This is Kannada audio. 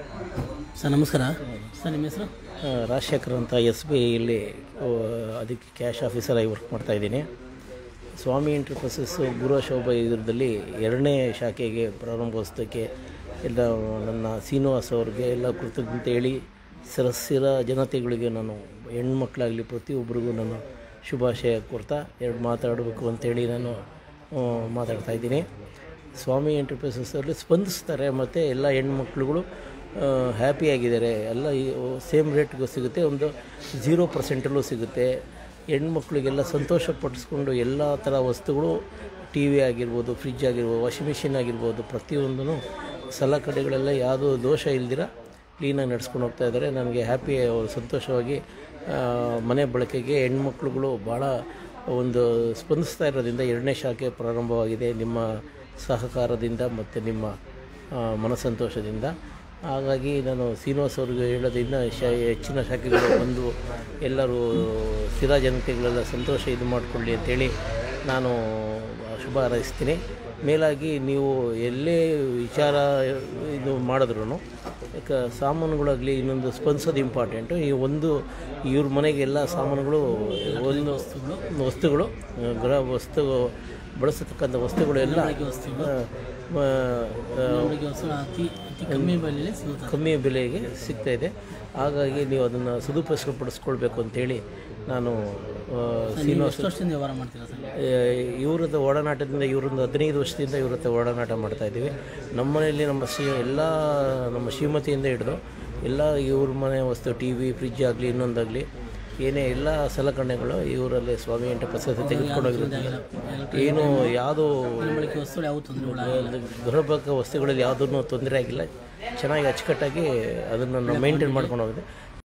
ಸರ್ ನಮಸ್ಕಾರ ಸರ್ ನಿಮ್ಮ ಹೆಸರು ಆ, ರಾಜಶೇಖರ್ ಅಂತ ಎಸ್ ಬಿ ಐಯಲ್ಲಿ ಅದಕ್ಕೆ ಕ್ಯಾಶ್ ಆಫೀಸರಾಗಿ ವರ್ಕ್ ಮಾಡ್ತಾ ಇದ್ದೀನಿ ಸ್ವಾಮಿ ಎಂಟರ್ಪ್ರೈಸಸ್ ಗುರು ಶೋಭಾ ಇದರದಲ್ಲಿ ಎರಡನೇ ಶಾಖೆಗೆ ಪ್ರಾರಂಭೋತ್ಸವಕ್ಕೆ ಎಲ್ಲ ನನ್ನ ಶ್ರೀನಿವಾಸ್ ಅವ್ರಿಗೆ ಎಲ್ಲ ಕೃತಜ್ಞತೆ ಹೇಳಿ ಸರಸ್ಸಿರ ಜನತೆಗಳಿಗೆ ನಾನು ಹೆಣ್ಮಕ್ಳಾಗಲಿ ಪ್ರತಿಯೊಬ್ಬರಿಗೂ ನಾನು ಶುಭಾಶಯ ಕೋರ್ತಾ ಎರಡು ಮಾತಾಡಬೇಕು ಅಂತೇಳಿ ನಾನು ಆ, ಮಾತಾಡ್ತಾ ಇದ್ದೀನಿ ಸ್ವಾಮಿ ಎಂಟರ್ಪ್ರೈಸಸ್ಸಲ್ಲಿ ಸ್ಪಂದಿಸ್ತಾರೆ ಮತ್ತು ಎಲ್ಲ ಹೆಣ್ಮಕ್ಳುಗಳು ಹ್ಯಾಪಿಯಾಗಿದ್ದಾರೆ ಎಲ್ಲ ಸೇಮ್ ರೇಟ್ಗೂ ಸಿಗುತ್ತೆ ಒಂದು ಝೀರೋ ಪರ್ಸೆಂಟಲ್ಲೂ ಸಿಗುತ್ತೆ ಹೆಣ್ಮಕ್ಳಿಗೆಲ್ಲ ಸಂತೋಷ ಪಡಿಸ್ಕೊಂಡು ಎಲ್ಲ ಥರ ವಸ್ತುಗಳು ಟಿ ವಿ ಆಗಿರ್ಬೋದು ಫ್ರಿಜ್ ಆಗಿರ್ಬೋದು ವಾಷಿಂಗ್ ಮಿಷಿನ್ ಆಗಿರ್ಬೋದು ಪ್ರತಿಯೊಂದೂ ಸಲಕಡೆಗಳೆಲ್ಲ ಯಾವುದೂ ದೋಷ ಇಲ್ದಿರ ಕ್ಲೀನಾಗಿ ನಡ್ಸ್ಕೊಂಡು ಹೋಗ್ತಾ ಇದ್ದಾರೆ ನನಗೆ ಹ್ಯಾಪಿ ಸಂತೋಷವಾಗಿ ಆ, ಮನೆ ಬಳಕೆಗೆ ಹೆಣ್ಮಕ್ಳುಗಳು ಭಾಳ ಒಂದು ಸ್ಪಂದಿಸ್ತಾ ಇರೋದ್ರಿಂದ ಎರಡನೇ ಶಾಖೆ ಪ್ರಾರಂಭವಾಗಿದೆ ನಿಮ್ಮ ಸಹಕಾರದಿಂದ ಮತ್ತು ನಿಮ್ಮ ಆ, ಮನಸ್ಸಂತೋಷದಿಂದ ಹಾಗಾಗಿ ನಾನು ಶ್ರೀನಿವಾಸ್ ಅವ್ರಿಗೆ ಹೇಳೋದ್ರಿಂದ ಶ ಹೆಚ್ಚಿನ ಶಾಖೆಗಳು ಬಂದು ಎಲ್ಲರೂ ಸ್ಥಿರ ಜನತೆಗಳೆಲ್ಲ ಸಂತೋಷ ಇದು ಮಾಡಿಕೊಳ್ಳಿ ಅಂತೇಳಿ ನಾನು ಶುಭ ಹಾರೈಸ್ತೀನಿ ಮೇಲಾಗಿ ನೀವು ಎಲ್ಲೇ ವಿಚಾರ ಇದು ಮಾಡಿದ್ರು ಯಾಕೆ ಸಾಮಾನುಗಳಾಗಲಿ ಇನ್ನೊಂದು ಸ್ಪಂದಿಸೋದು ಇಂಪಾರ್ಟೆಂಟು ಈ ಒಂದು ಇವ್ರ ಮನೆಗೆ ಎಲ್ಲ ಸಾಮಾನುಗಳು ಒಂದು ವಸ್ತುಗಳು ಗೃಹ ವಸ್ತು ಬಳಸತಕ್ಕಂಥ ವಸ್ತುಗಳು ಎಲ್ಲ ಆ, ಆ, ಆ, ನಮಗೆ ಹೊಸ ಅತಿ ಅತಿ ಕಮ್ಮಿ ಬೆಲೆಯಲ್ಲಿ ಸಿಗುತ್ತೆ ಕಮ್ಮಿ ಬೆಲೆಗೆ ಸಿಗ್ತಾ ಇದೆ ಹಾಗಾಗಿ ನೀವು ಅದನ್ನು ಸದುಪಯೋಗಪಡಿಸ್ಕೊಳ್ಬೇಕು ಅಂತೇಳಿ ನಾನು ಆ, ನೀವು ಎಷ್ಟು ವರ್ಷದಿಂದ ವ್ಯವಹಾರ ಮಾಡ್ತೀರಾ ಸರ್ ಇವ್ರದ್ದು ಒಡನಾಟದಿಂದ ಇವರೊಂದು ಹದಿನೈದು ವರ್ಷದಿಂದ ಇವ್ರ ಹತ್ರ ಒಡನಾಟ ಮಾಡ್ತಾ ಇದ್ದೀವಿ ನಮ್ಮ ಮನೆಯಲ್ಲಿ ನಮ್ಮ ಶ್ರೀ ಎಲ್ಲ ನಮ್ಮ ಶ್ರೀಮತಿಯಿಂದ ಹಿಡಿದು ಎಲ್ಲ ಇವ್ರ ಮನೆ ವಸ್ತು ಟಿ ವಿ ಫ್ರಿಜ್ ಆಗಲಿ ಇನ್ನೊಂದಾಗಲಿ ಏನೇ ಎಲ್ಲ ಸಲಕರಣೆಗಳು ಇವರಲ್ಲಿ ಸ್ವಾಮಿ ಎಂಟ ಪ್ರಸಾದ ತೆಗೆದುಕೊಂಡೋಗಿರುತ್ತೆ ಏನು ಯಾವುದೋ ಬಳಕೆ ವಸ್ತುಗಳು ಯಾವ ತೊಂದರೆ ಗೃಹಭೋಗ ವಸ್ತುಗಳಲ್ಲಿ ಯಾವುದೂ ತೊಂದರೆ ಆಗಿಲ್ಲ ಚೆನ್ನಾಗಿ ಅಚ್ಚುಕಟ್ಟಾಗಿ ಅದನ್ನು ನಾವು ಮೇಂಟೈನ್ ಮಾಡ್ಕೊಂಡು ಹೋಗಿದೆ